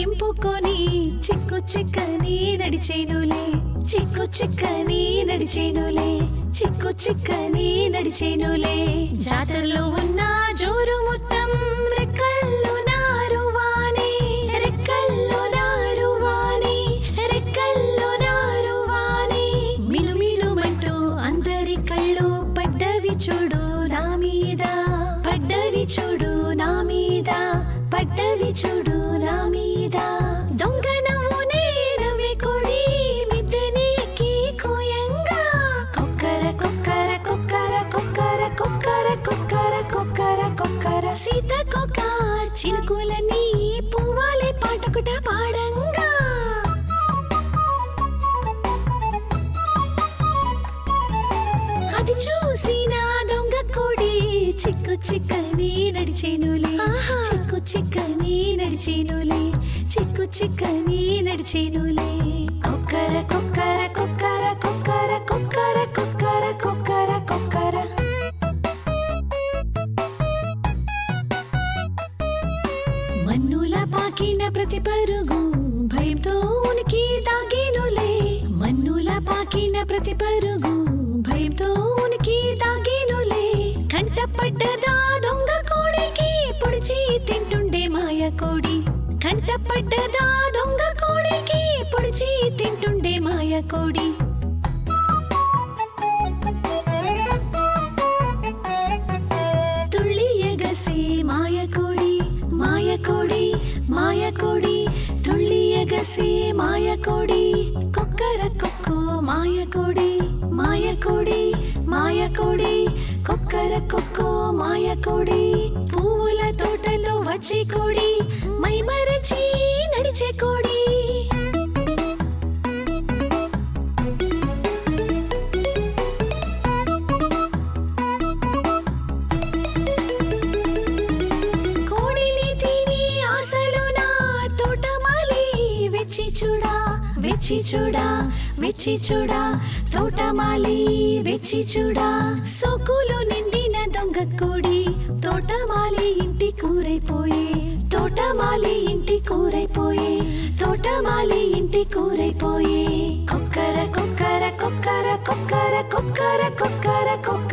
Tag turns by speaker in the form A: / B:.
A: నింపుకొని చిక్కు చిక్కని నడిచేనులే చిక్కు చిక్కని నడిచేనులే చిక్కు చిక్కని నడిచేనులే జాతరలో ఉన్న జోరు మొత్తం రెక్కల్లో నారువానే రెక్కల్లో నారువానే రెక్కల్లో నారువానే మినుమినుమంటూ అందరి కళ్ళు పడ్డవి చూడు నా మీద పడ్డవి చూడు నా మీద పడ్డవి చూడు నా మీద దొంగ నవ్వునే నవ్వే కొడి మిద్దెని ఎక్కి కోయంగా కొక్కర కొక్కర కొక్కర కొక్కర కొక్కర కొక్కర కొక్కర కొక్కర సీత కొక్క చిలుకులని పువ్వాలే పాటకుట పాడంగా అది చూసిన దొంగ కొడి చిక్కు చిక్కని నడిచేనులే చిక్కు చిక్కని నడిచేనులే చిక్కు చిక్కని నడిచేనులే కొక్కర కొక్కర కొక్కర కొక్కర కొక్కర కొక్కర కొక్కర కొక్కర మన్నుల పాకిన ప్రతి పరుగు భయంతో ఉనికి తాగేనులే మన్నుల పాకిన ప్రతి పరుగు భయంతో ఉనికి తాగేనులే కంట పడ్డదా దొంగ కోడికి పొడిచి తింటుండే మాయ కోడి కంట పడ్డదా దొంగ కోడికి పొడిచి తింటుండే మాయ కోడి తుళ్ళి ఎగసే మాయకోడి మాయకోడి మాయకోడి తుళ్ళి ఎగసే మాయకోడి కొక్కర కొక్కో మాయకోడి మాయకోడి మాయకోడి కొక్కర కొక్కో మాయకోడి పువ్వుల తోటలో వచ్చే కోడి మైమరచి నడిచే కోడి కోడిని తిని ఆశలు నా తోటమాలి వెచ్చి చూడా వెచ్చి చూడా వెచ్చి చూడా తోటమాలి వెచ్చి చూడా సోకులు నిండిన దొంగ కోడి తోటమాలి ఇంటి కూరైపోయే తోటమాలి ఇంటి కూరైపోయే తోటమాలి ఇంటి కూరైపోయే కొక్కర కొక్కర కొక్కర కొక్కర కొక్కర కొక్కర కొక్కర